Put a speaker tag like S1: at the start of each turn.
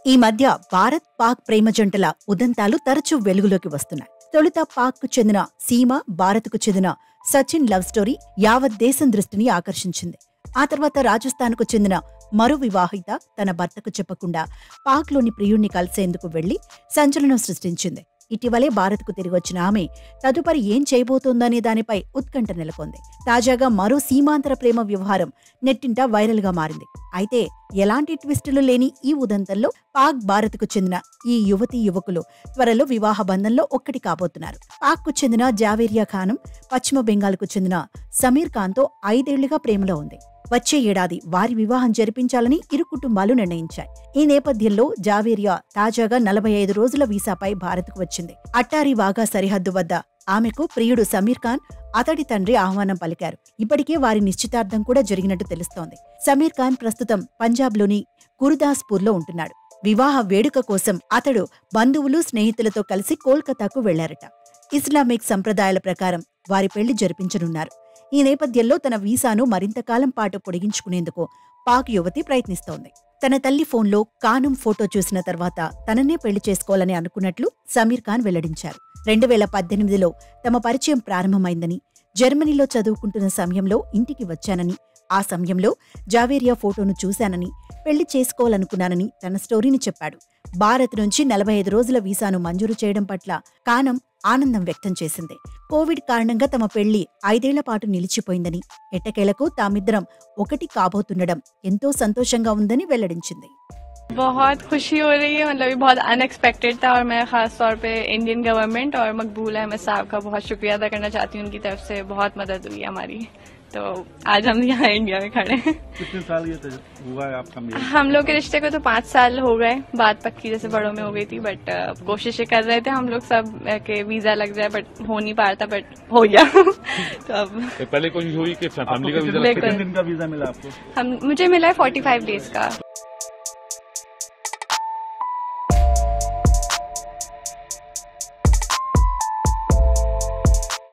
S1: ఈ మధ్య భారత్ పాక్ ప్రేమ జంటల ఉదంతాలు తరచూ వెలుగులోకి వస్తున్నాయి తొలుత పాక్ కు చెందిన సీమ భారత్ కు చెందిన సచిన్ లవ్ స్టోరీ యావత్ దేశం దృష్టిని ఆకర్షించింది ఆ తర్వాత రాజస్థాన్ కు చెందిన మరో వివాహిత తన భర్తకు చెప్పకుండా పాక్లోని ప్రియుణ్ణి కలిసేందుకు వెళ్లి సంచలనం సృష్టించింది ఇటీవలే భారత్కు తిరిగి వచ్చిన ఆమె తదుపరి ఏం చేయబోతోందనే దానిపై ఉత్కంఠ నెలకొంది తాజాగా మరో సీమాంతర ప్రేమ వ్యవహారం నెట్టింట వైరల్ గా మారింది అయితే ఎలాంటి ట్విస్టులు లేని ఈ ఉదంతంలో పాక్ భారత్కు చెందిన ఈ యువతీ యువకులు త్వరలో వివాహ బంధంలో ఒక్కటి కాబోతున్నారు పాక్కు చెందిన జావేరియా ఖానం పశ్చిమ బెంగాల్కు చెందిన సమీర్ ఖాన్తో ఐదేళ్లుగా ప్రేమలో ఉంది వచ్చే ఏడాది వారి వివాహం జరిపించాలని ఇరు కుటుంబాలు నిర్ణయించాయి ఈ నేపథ్యంలో జావేరియా తాజాగా నలభై ఐదు రోజుల వీసాపై భారత్కు వచ్చింది అట్టారి వాగా సరిహద్దు వద్ద ఆమెకు ప్రియుడు సమీర్ ఖాన్ అతడి తండ్రి ఆహ్వానం పలికారు ఇప్పటికే వారి నిశ్చితార్థం కూడా జరిగినట్టు తెలుస్తోంది సమీర్ ఖాన్ ప్రస్తుతం పంజాబ్లోని గురుదాస్పూర్లో ఉంటున్నాడు వివాహ వేడుక కోసం అతడు బంధువులు స్నేహితులతో కలిసి కోల్కతాకు వెళ్లారట ఇస్లామిక్ సంప్రదాయాల ప్రకారం వారి పెళ్లి జరిపించనున్నారు ఈ నేపథ్యంలో తన వీసాను మరింత కాలం పాటు పొడిగించుకునేందుకు పాక్ యువతి ప్రయత్నిస్తోంది తన తల్లి ఫోన్లో కానుం ఫోటో చూసిన తర్వాత తననే పెళ్లి చేసుకోవాలని అనుకున్నట్లు సమీర్ ఖాన్ వెల్లడించారు రెండు వేల పద్దెనిమిదిలో తమ పరిచయం ప్రారంభమైందని జర్మనీలో చదువుకుంటున్న సమయంలో ఇంటికి వచ్చానని ఆ సమయంలో జావేరియా ఫోటోను చూశానని పెళ్లి చేసుకోవాలనుకున్నానని తన స్టోరీని చెప్పాడు భారత్ నుంచి నలభై ఐదు రోజుల వీసాను మంజూరు చేయడం పట్ల కానం ఆనందం వ్యక్తం చేసింది కోవిడ్ కారణంగా తమ పెళ్లి ఐదేళ్ల పాటు నిలిచిపోయిందని ఎట్టకేలకు తామిద్దరం ఒకటి కాబోతుండడం ఎంతో సంతోషంగా ఉందని వెల్లడించింది
S2: बहुत खुशी हो रही है मतलब ये बहुत अनएक्सपेक्टेड था और मैं खास तौर पे इंडियन गवर्नमेंट और मकबूल अहमद साहब का बहुत शुक्रिया अदा करना चाहती हूँ उनकी तरफ से बहुत मदद हुई है हमारी तो आज हम यहाँ इंडिया में खड़े हैं
S3: कितने साल ये तज- हुआ है आपका मेल
S2: हम लोग के रिश्ते को तो पाँच साल हो गए बात पक्की जैसे बड़ों में हो गई थी बट कोशिशें कर रहे थे हम लोग सब अ, के वीजा लग जाए बट हो नहीं पा रहा था बट हो गया तो अब
S4: ये पहले कोशिश हुई कि
S3: आपको
S4: फैमिली का
S3: कितने
S4: वीजा
S2: बिल्कुल।
S3: कितने दिन का वीजा मिला आपको
S2: हम मुझे मिला है फोर्टी फाइव डेज का